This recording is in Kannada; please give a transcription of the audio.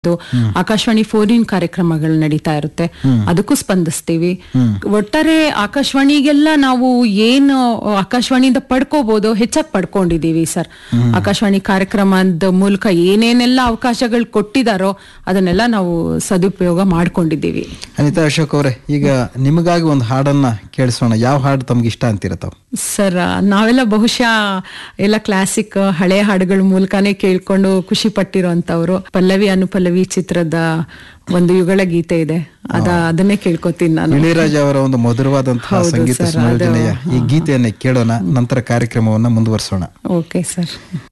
ಇದು ಆಕಾಶವಾಣಿ ಫೋನ್ ಇನ್ ಕಾರ್ಯಕ್ರಮಗಳು ನಡೀತಾ ಇರುತ್ತೆ ಅದಕ್ಕೂ ಸ್ಪಂದಿಸ್ತೀವಿ ಒಟ್ಟಾರೆ ಆಕಾಶವಾಣಿಗೆಲ್ಲ ನಾವು ಏನು ಆಕಾಶವಾಣಿಯಿಂದ ಪಡ್ಕೋಬಹುದು ಹೆಚ್ಚಾಗಿ ಪಡ್ಕೊಂಡಿದೀವಿ ಸರ್ ಆಕಾಶವಾಣಿ ಕಾರ್ಯಕ್ರಮದ ಮೂಲಕ ಏನೇನೆಲ್ಲ ಅವಕಾಶಗಳು ಕೊಟ್ಟಿದಾರೋ ಅದನ್ನೆಲ್ಲ ನಾವು ಸದುಪಯೋಗ ಮಾಡ್ಕೊಂಡಿದ್ದೀವಿ ಅನಿತಾ ಅಶೋಕ್ ಅವರೇ ಈಗ ನಿಮಗಾಗಿ ಒಂದು ಹಾಡನ್ನ ಕೇಳಿಸೋಣ ಯಾವ ಹಾಡು ತಮ್ಗೆ ಇಷ್ಟ ಅಂತೀರ ತಾವು ಸರ್ ನಾವೆಲ್ಲ ಬಹುಶಃ ಎಲ್ಲ ಕ್ಲಾಸಿಕ್ ಹಳೆ ಹಾಡುಗಳ ಮೂಲಕನೇ ಕೇಳ್ಕೊಂಡು ಖುಷಿ ಪಟ್ಟಿರೋಂಥವ್ರು ಪಲ್ಲವಿ ಅನುಪಲ್ಲವಿ ಚಿತ್ರದ ಒಂದು ಯುಗಳ ಗೀತೆ ಇದೆ ಅದ ಅದನ್ನೇ ಕೇಳ್ಕೊತೀನಿ ನಾನು ಇಳಿಯರಾಜ ಅವರ ಒಂದು ಮಧುರವಾದಂತಹ ಹೌದು ಸಂಗೀತ ಸರ್, ಅದು- ಸಂಯೋಜನೆಯ ಈ ಗೀತೆಯನ್ನ ಕೇಳೋಣ ನಂತರ ಕಾರ್ಯಕ್ರಮವನ್ನ ಮುಂದುವರಿಸೋಣ ಓಕೆ ಸರ್